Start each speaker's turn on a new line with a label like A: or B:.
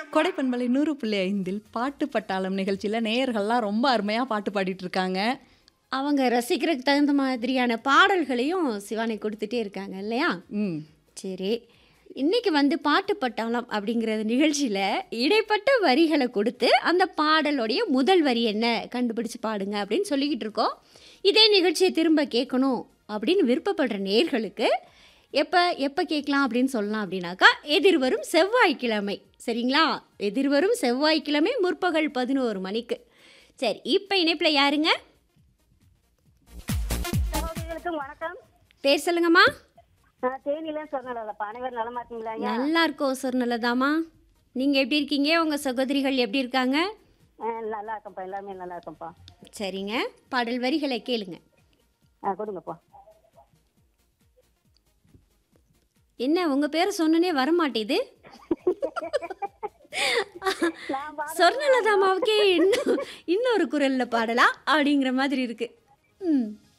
A: கொடைப்பண்பலை நூறு புள்ளி ஐந்தில் பாட்டு பட்டாளம் நிகழ்ச்சியில் நேயர்கள்லாம் ரொம்ப அருமையாக பாட்டு பாடிட்டு இருக்காங்க
B: அவங்க ரசிக்கிறதுக்கு தகுந்த மாதிரியான பாடல்களையும் சிவானி கொடுத்துட்டே இருக்காங்க இல்லையா
A: ம்
B: சரி இன்னைக்கு வந்து பாட்டு பட்டாளம் அப்படிங்கிற நிகழ்ச்சியில் இடைப்பட்ட வரிகளை கொடுத்து அந்த பாடலுடைய முதல் வரி என்ன கண்டுபிடிச்சு பாடுங்க அப்படின்னு சொல்லிக்கிட்டு இருக்கோம் இதே நிகழ்ச்சியை திரும்ப கேட்கணும் அப்படின்னு விருப்பப்படுற நேர்களுக்கு எப்போ எப்போ கேட்கலாம் அப்படின்னு சொல்லலாம் அப்படின்னாக்கா எதிர்வரும் செவ்வாய்க்கிழமை சரிங்களா எதிர்வரும் செவ்வாய்க்கிழமை முற்பகல் பதினோரு மணிக்கு சரி இப்போ இணைப்பில் யாருங்க
C: சகோதரிகளுக்கும் வணக்கம்
B: பேர் சொல்லுங்கம்மா
C: நான் தேனியில சொன்னேன்லப்பா அனைவரும் நலமா இருக்கீங்களா ஐயா
B: நல்லா இருக்கோம் சார் நல்லதாம்மா நீங்கள் எப்படி இருக்கீங்க உங்கள் சகோதரிகள் எப்படி இருக்காங்க
C: ஆ, நல்லா இருக்கேன்ப்பா எல்லாமே நல்லா இருக்கேன்ப்பா
B: சரிங்க பாடல் வரிகளை கேளுங்க
C: ஆ கொடுங்கப்பா
B: என்ன உங்கள் பேரை சொன்னனே வரமாட்டேது
C: நான் பாட
B: சொர்ணலதாமாவுக்கே இன்னும் இன்னொரு குரலில் பாடலாம் அப்படிங்கிற மாதிரி இருக்கு ம்